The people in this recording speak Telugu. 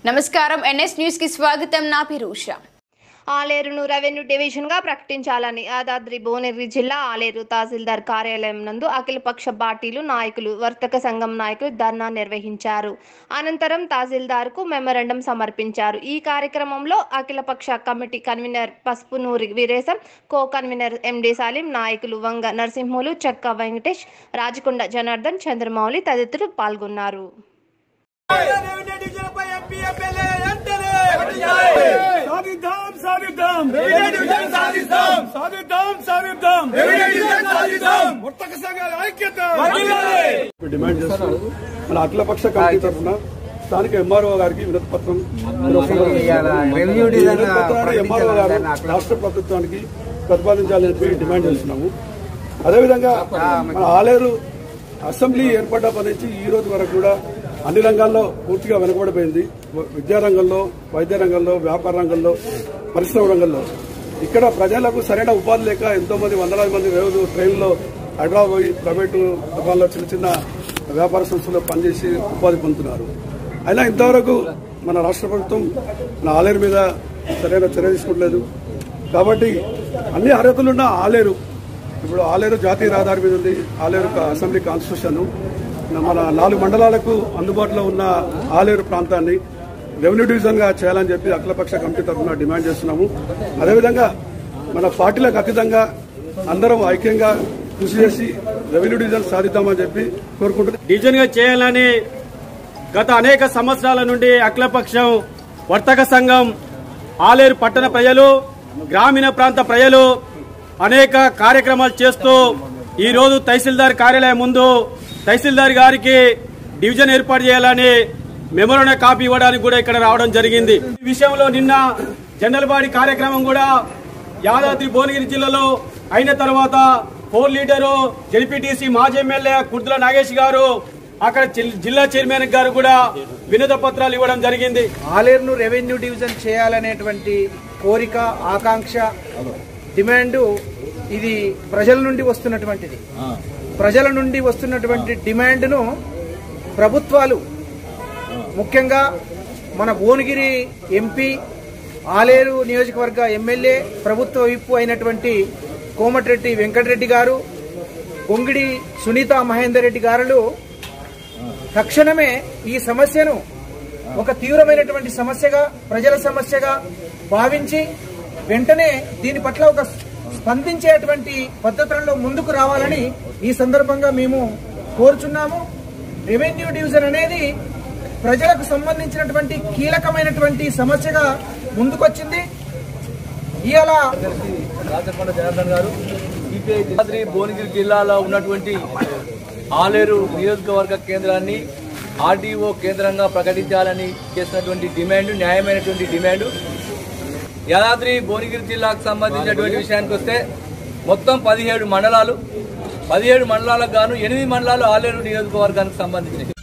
నమస్కారం ఎన్ఎస్ న్యూస్ కి స్వాగతం నా పేరు ఉష ఆలేరును రెవెన్యూ డివిజన్ గా ప్రకటించాలని యాదాద్రి భువనగిరి జిల్లా ఆలేరు తహసీల్దార్ కార్యాలయం నందు అఖిలపక్ష పార్టీలు నాయకులు వర్తక సంఘం నాయకులు ధర్నా నిర్వహించారు అనంతరం తహసీల్దార్ కు మెమరండం సమర్పించారు ఈ కార్యక్రమంలో అఖిలపక్ష committee convener Pasupunuri Veeresham co convener MD Salim నాయకులు వంగ నరసింహులు చెక్క వెంకటేష్ రాజకొండ జనార్దన్ చంద్రమౌళి తదితరులు పాల్గొన్నారు సాధిద్దాం సాధిద్దాం సాధిద్దాం సాధిద్దాం సాధిద్దాం వర్తక సంఘాల ఐక్యత డిమాండ్ చేస్తూ మన అఖిలపక్ష కమిటీ తరఫున స్థానిక ఎంఆర్ఓ గారికి వినతి పత్రం రెవెన్యూ డిజైన్ ఎంఆర్ఓ గారు రాష్ట్ర ప్రభుత్వానికి ప్రతిపాదించాలని చెప్పి డిమాండ్ చేస్తున్నాము అదేవిధంగా మన ఆలేరు అసెంబ్లీ ఏర్పడ్డప్పటి నుంచి ఈ రోజు వరకు కూడా అన్ని రంగాల్లో పూర్తిగా వెనుకబడిపోయింది విద్యా రంగంలో వైద్య రంగంలో వ్యాపార రంగంలో పరిశ్రమ రంగంలో ఇక్కడ ప్రజలకు సరైన ఉపాధి లేక ఎంతో మంది వందలాది మంది రోజు ట్రైన్లో హైదరాబాద్ పోయి ప్రైవేటు దుకాణాల్లో చిన్న చిన్న వ్యాపార సంస్థల్లో పనిచేసి ఉపాధి పొందుతున్నారు అయినా ఇంతవరకు మన రాష్ట్ర ప్రభుత్వం మన ఆలేరు మీద సరైన చర్య తీసుకోవట్లేదు కాబట్టి అన్ని అర్హతలున్న ఆలేరు ఇప్పుడు ఆలేరు జాతీయ రహదారి మీద ఉంది ఆలేరు క- అసెంబ్లీ కాన్స్టిట్యూషన్ మన నాలుగు మండలాలకు అందుబాటులో ఉన్న ఆలేరు ప్రాంతాన్ని రెవెన్యూ డివిజన్ గా చేయాలని చెప్పి అఖిలపక్ష కమిటీ తరఫున డిమాండ్ చేస్తున్నాము అదేవిధంగా మన పార్టీలకు అతీతంగా అందరం ఐక్యంగా కృషి చేసి రెవెన్యూ డివిజన్ సాధిద్దామని చెప్పి కోరుకుంటున్నాం డివిజన్ గా చేయాలని గత అనేక సంవత్సరాల నుండి అఖిలపక్షం వర్తక సంఘం ఆలేరు పట్టణ ప్రజలు గ్రామీణ ప్రాంత ప్రజలు అనేక కార్యక్రమాలు చేస్తూ ఈ రోజు తహసీల్దార్ కార్యాలయం ముందు తహసీల్దార్ గారికి డివిజన్ ఏర్పాటు చేయాలని మెమోరాండ కాపీ ఇవ్వడానికి కూడా ఇక్కడ రావడం జరిగింది ఈ విషయంలో నిన్న జనరల్ బాడీ కార్యక్రమం కూడా యాదాద్రి భువనగిరి జిల్లాలో అయిన తర్వాత ఫోర్ లీడరు జెడ్పీటీసీ మాజీ ఎమ్మెల్యే కుర్దుల నాగేష్ గారు అక్కడ జిల్- జిల్లా చైర్మన్ గారు కూడా వినత పత్రాలు ఇవ్వడం జరిగింది ఆలేరును రెవెన్యూ డివిజన్ చేయాలనేటువంటి కోరిక ఆకాంక్ష డిమాండ్ ఇది ప్రజల నుండి వస్తున్నటువంటిది ప్రజల నుండి వస్తున్నటువంటి డిమాండ్ను ప్రభుత్వాలు ముఖ్యంగా మన భువనగిరి ఎంపీ ఆలేరు నియోజకవర్గ ఎమ్మెల్యే ప్రభుత్వ విప్పు అయినటువంటి కోమటిరెడ్డి వెంకటరెడ్డి గారు గొంగిడి సునీత మహేందర్ రెడ్డి గారులు తక్షణమే ఈ సమస్యను ఒక తీవ్రమైనటువంటి సమస్యగా ప్రజల సమస్యగా భావించి వెంటనే దీని పట్ల ఒక స్పందించేటువంటి పద్ధతులలో ముందుకు రావాలని ఈ సందర్భంగా మేము కోరుచున్నాము రెవెన్యూ డివిజన్ అనేది ప్రజలకు సంబంధించినటువంటి కీలకమైనటువంటి సమస్యగా ముందుకొచ్చింది ఇవాళ రాచకొండ జనార్దన్ గారు యాదాద్రి భువనగిరి జిల్లాలో ఉన్నటువంటి ఆలేరు నియోజకవర్గ కేంద్రాన్ని ఆర్డీఓ కేంద్రంగా ప్రకటించాలని చేసినటువంటి డిమాండ్ న్యాయమైనటువంటి డిమాండ్ యాదాద్రి భువనగిరి జిల్లాకు సంబంధించినటువంటి విషయానికి వస్తే మొత్తం పదిహేడు మండలాలు పదిహేడు మండలాలకు గాను ఎనిమిది మండలాలు ఆలేరు నియోజకవర్గానికి సంబంధించినవి